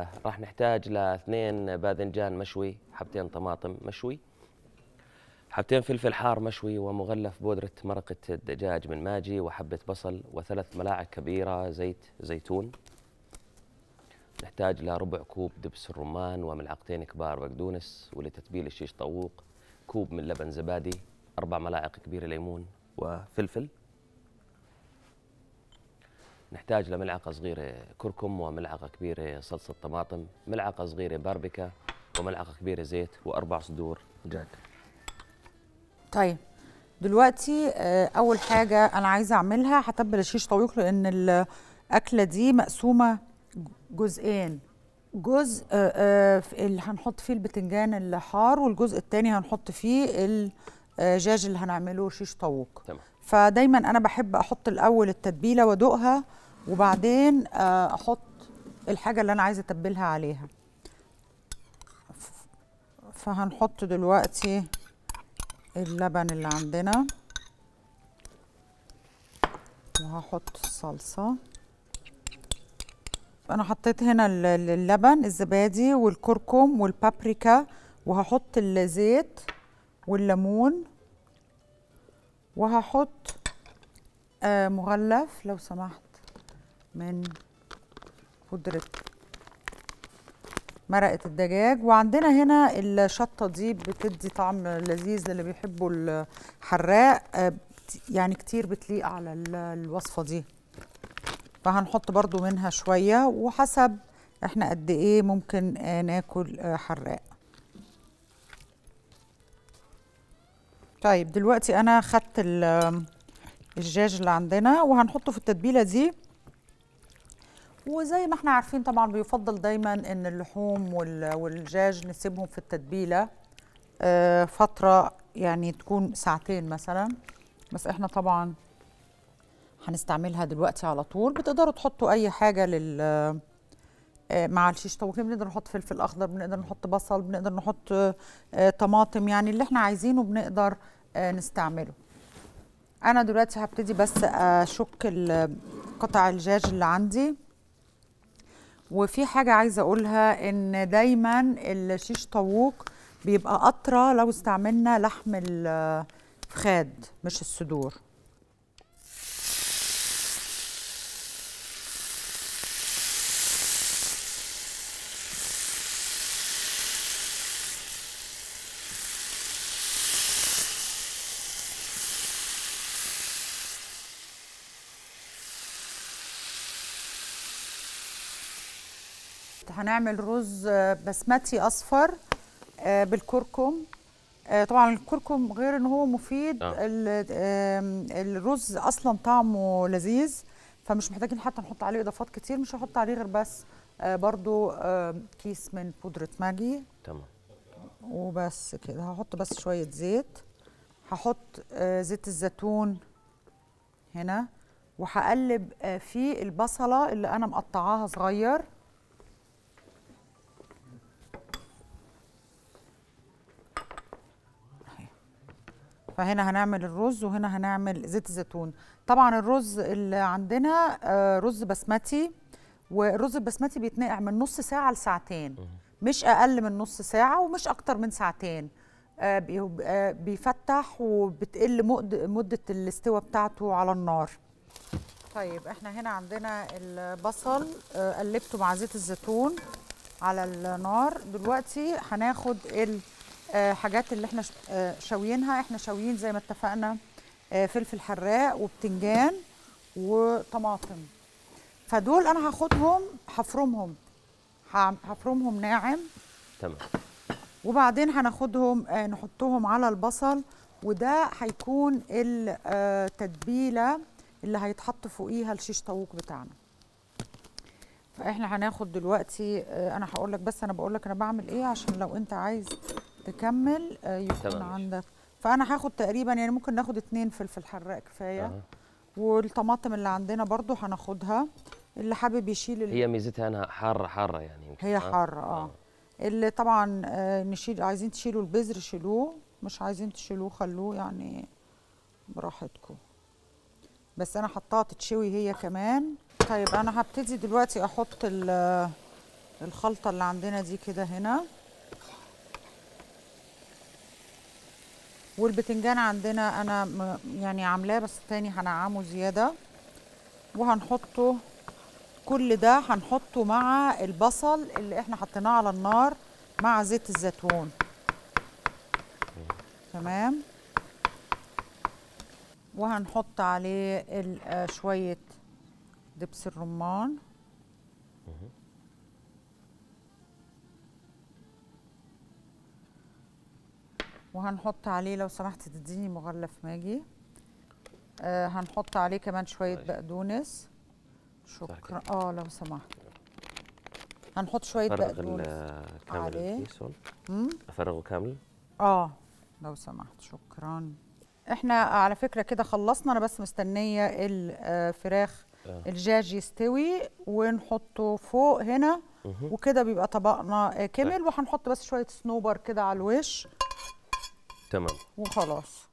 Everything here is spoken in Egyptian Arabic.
راح نحتاج لاثنين باذنجان مشوي حبتين طماطم مشوي حبتين فلفل حار مشوي ومغلف بودرة مرقة الدجاج من ماجي وحبة بصل وثلاث ملاعق كبيرة زيت زيتون نحتاج لربع كوب دبس الرمان وملعقتين كبار بقدونس ولتتبيل الشيش طاووق كوب من لبن زبادي أربع ملاعق كبيرة ليمون وفلفل نحتاج لملعقة صغيرة كركم وملعقة كبيرة صلصة طماطم ملعقة صغيرة باربيكا وملعقة كبيرة زيت وأربع صدور دجاج طيب دلوقتي آه، اول حاجه انا عايزه اعملها هتبل الشيش طاووق لان الاكله دي مقسومه جزئين جزء آه، آه، في- اللي هنحط فيه البتنجان الحار والجزء التاني هنحط فيه الدجاج اللي هنعمله شيش طاووق تمام فدايما انا بحب احط الاول التتبيله وادوقها وبعدين آه، احط الحاجه اللي انا عايزه اتبلها عليها ف- فهنحط دلوقتي اللبن اللي عندنا وهحط الصلصه انا حطيت هنا ال- ال- اللبن الزبادي والكركم والبابريكا وهحط الزيت والليمون وهحط آه مغلف لو سمحت من بودرة مرقة الدجاج وعندنا هنا الشطة دي بتدي طعم لذيذ للي بيحبوا الحراق آه بت- يعني كتير بتليق على ال- الوصفة دي فهنحط برضو منها شوية وحسب احنا قد ايه ممكن آه ناكل آه حراق طيب دلوقتي انا خدت ال- الدجاج اللي عندنا وهنحطه في التتبيله دي وزي ما احنا عارفين طبعا بيفضل دايما ان اللحوم وال- والدجاج نسيبهم في التتبيله آه، فتره يعني تكون ساعتين مثلا بس احنا طبعا هنستعملها دلوقتي على طول بتقدروا تحطوا اي حاجه لل آه، مع الشيش طاووق بنقدر نحط فلفل اخضر بنقدر نحط بصل بنقدر نحط آه، آه، طماطم يعني اللي احنا عايزينه بنقدر آه، نستعمله انا دلوقتي هبتدي بس اشك ال- قطع الدجاج اللي عندي وفي حاجه عايزه اقولها ان دايما الشيش طاووق بيبقى اطرى لو استعملنا لحم الفخاد مش الصدور هنعمل رز بسمتي اصفر آه، بالكركم آه، طبعا الكركم غير ان هو مفيد آه. ال- آم، الرز اصلا طعمه لذيذ فمش محتاجين حتى نحط عليه اضافات كتير مش هحط عليه غير بس آه، برضو آم، كيس من بودرة ماجي تمام وبس كده هحط بس شوية زيت هحط آه، زيت الزيتون هنا وهقلب آه، فيه البصلة اللي أنا مقطعاها صغير أهي. فهنا هنعمل الرز وهنا هنعمل زيت الزيتون طبعا الرز اللي عندنا آه، رز بسمتي والرز البسمتي بيتنقع من نص ساعة لساعتين مش أقل من نص ساعة ومش أكتر من ساعتين آه، بي- آه، بيفتح وبتقل مد- مدة الاستوى بتاعته على النار طيب احنا هنا عندنا البصل آه، قلبته مع زيت الزيتون على النار دلوقتي هناخد الحاجات اللي احنا ش- آه، شاويينها احنا شاويين زي ما اتفقنا آه، فلفل حراق وبتنجان وطماطم فدول انا هاخدهم هفرمهم هعم- هفرمهم ناعم تمام وبعدين هناخدهم آه، نحطهم على البصل وده هيكون التتبيله اللي هيتحط فوقيها الشيش طاووق بتاعنا فاحنا هناخد دلوقتي آه، انا هقول لك بس انا بقول لك انا بعمل ايه عشان لو انت عايز تكمل آه، يكون تمام، ماشي. عندك فانا هاخد تقريبا يعني ممكن ناخد اتنين فلفل حراق كفايه أها. والطماطم اللي عندنا برضو هناخدها اللي حابب يشيل ال- هي ميزتها انها حاره حاره يعني يمكن هي آه؟ حارة اه اللي طبعا آه، نشيل عايزين تشيلوا البذر شيلوه مش عايزين تشيلوه خلوه يعني براحتكم بس انا حطاها تتشوي هي كمان طيب انا هبتدي دلوقتي احط ال- الخلطه اللي عندنا دي كده هنا والبتنجان عندنا انا م- يعني عاملاه بس تاني هنعمه زياده وهنحطه كل ده هنحطه مع البصل اللي احنا حطيناه على النار مع زيت الزيتون تمام وهنحط عليه ال- آه، شويه دبس الرمان وهنحط عليه لو سمحت تديني مغلف ماجي آه هنحط عليه كمان شويه طيب. بقدونس صح شكرا اه لو سمحت هنحط شويه افرغ بقدونس ال- كامل عليه. الكيس هون مم؟ افرغه كامل اه لو سمحت شكرا احنا على فكره كده خلصنا انا بس مستنيه الفراخ آه. الدجاج يستوي ونحطه فوق هنا مهم. وكده بيبقى طبقنا آه، كمل وهنحط بس شويه صنوبر كده على الوش تمام وخلاص